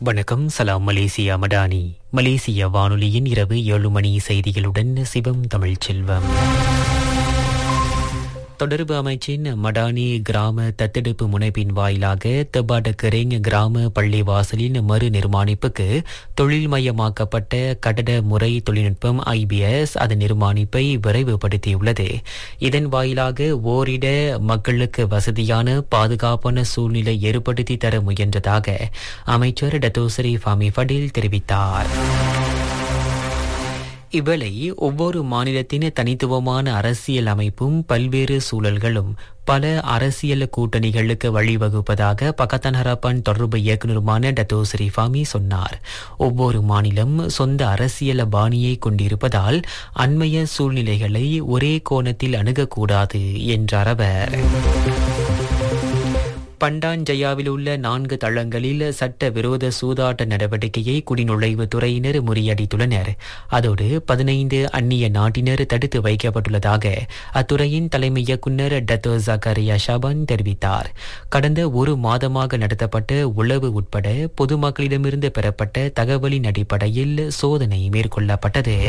வணக்கம் சலாம் மலேசியா மடானி மலேசிய வானொலியின் இரவு ஏழு மணி செய்திகளுடன் சிவம் தமிழ்ச்செல்வம் தொடர்பு அமைச்சின் மடானி கிராம தத்தெடுப்பு முனைப்பின் வாயிலாக தெபாடக்கரேங் கிராம பள்ளிவாசலின் மறு நிர்மாணிப்புக்கு தொழில்மயமாக்கப்பட்ட கட்டட முறை தொழில்நுட்பம் ஐபிஎஸ் அதன் நிர்மாணிப்பை விரைவுபடுத்தியுள்ளது இதன் வாயிலாக ஓரிட மக்களுக்கு வசதியான பாதுகாப்பான சூழ்நிலை ஏற்படுத்தி தர முயன்றதாக அமைச்சர் டத்தோசரி ஃபாமி ஃபடில் தெரிவித்தார் இவ்வேளை ஒவ்வொரு மாநிலத்தின் தனித்துவமான அரசியல் அமைப்பும் பல்வேறு சூழல்களும் பல அரசியல் கூட்டணிகளுக்கு வழிவகுப்பதாக பக்கத்தன் ஹரப்பன் தொடர்பு இயக்குநருமான டத்தோ ஸ்ரீஃபாமி சொன்னார் ஒவ்வொரு மாநிலம் சொந்த அரசியல் பாணியை கொண்டிருப்பதால் அண்மைய சூழ்நிலைகளை ஒரே கோணத்தில் அணுகக்கூடாது என்றார் அவர் பண்டாஞ்சயாவில் உள்ள நான்கு தளங்களில் சட்ட விரோத சூதாட்ட நடவடிக்கையை குடிநுழைவு துறையினர் முறியடித்துள்ளனர் அதோடு பதினைந்து அந்நிய நாட்டினர் தடுத்து வைக்கப்பட்டுள்ளதாக அத்துறையின் தலைமை இயக்குநர் டத்தோ ஜக்கரியா ஷாபான் தெரிவித்தார் கடந்த ஒரு மாதமாக நடத்தப்பட்ட உளவு உட்பட பொதுமக்களிடமிருந்து பெறப்பட்ட தகவலின் அடிப்படையில் சோதனை மேற்கொள்ளப்பட்டது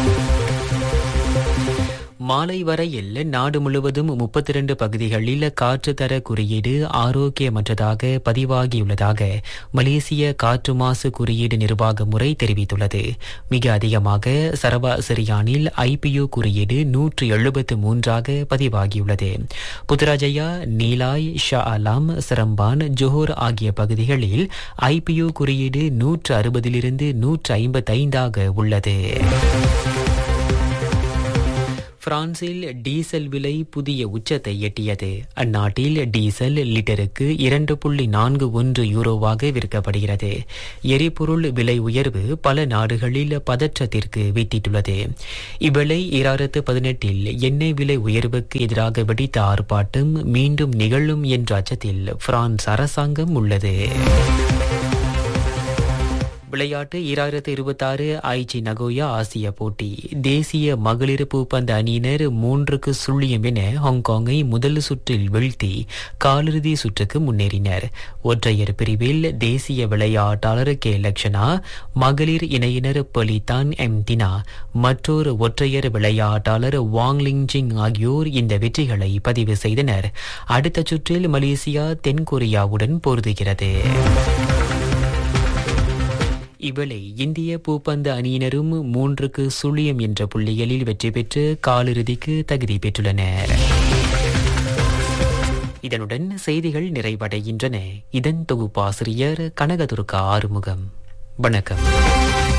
மாலை வரையில் நாடு முழுவதும் முப்பத்தி இரண்டு பகுதிகளில் காற்று தர குறியீடு ஆரோக்கியமற்றதாக பதிவாகியுள்ளதாக மலேசிய காற்று மாசு குறியீடு நிர்வாக முறை தெரிவித்துள்ளது மிக அதிகமாக சரவா சிரியானில் ஐபியு குறியீடு நூற்று எழுபத்து மூன்றாக பதிவாகியுள்ளது Putrajaya Nilai Shah Alam Seremban Johor ஆகிய பகுதிகளில் ஐபியு குறியீடு நூற்று அறுபதிலிருந்து நூற்று ஐம்பத்தைந்தாக உள்ளது பிரான்சில் டீசல் விலை புதிய உச்சத்தை எட்டியது அந்நாட்டில் டீசல் லிட்டருக்கு இரண்டு புள்ளி நான்கு ஒன்று யூரோவாக விற்கப்படுகிறது எரிபொருள் விலை உயர்வு பல நாடுகளில் பதற்றத்திற்கு வித்திட்டுள்ளது இவ்விலை இராயிரத்து பதினெட்டில் எண்ணெய் விலை உயர்வுக்கு எதிராக வெடித்த ஆர்ப்பாட்டம் மீண்டும் நிகழும் என்ற அச்சத்தில் பிரான்ஸ் அரசாங்கம் உள்ளது விளையாட்டு ஈராயிரத்து இருபத்தாறு ஐச்சி நகோயா ஆசிய போட்டி தேசிய மகளிர் பூப்பந்து அணியினர் மூன்றுக்கு சுள்ளியம் என ஹாங்காங்கை முதல் சுற்றில் வீழ்த்தி காலிறுதி சுற்றுக்கு முன்னேறினர் ஒற்றையர் பிரிவில் தேசிய விளையாட்டாளர் கே லக்ஷனா மகளிர் இணையினர் பொலிதான் எம் தினா மற்றொரு ஒற்றையர் விளையாட்டாளர் வாங் லிங்ஜிங் ஆகியோர் இந்த வெற்றிகளை பதிவு செய்தனர் அடுத்த சுற்றில் மலேசியா தென்கொரியாவுடன் பொருதுகிறது இவளை இந்திய பூப்பந்து அணியினரும் மூன்றுக்கு சுழியம் என்ற புள்ளிகளில் வெற்றி பெற்று காலிறுதிக்கு தகுதி பெற்றுள்ளனர் இதனுடன் செய்திகள் நிறைவடைகின்றன இதன் தொகுப்பாசிரியர் கனகதுர்கா ஆறுமுகம் வணக்கம்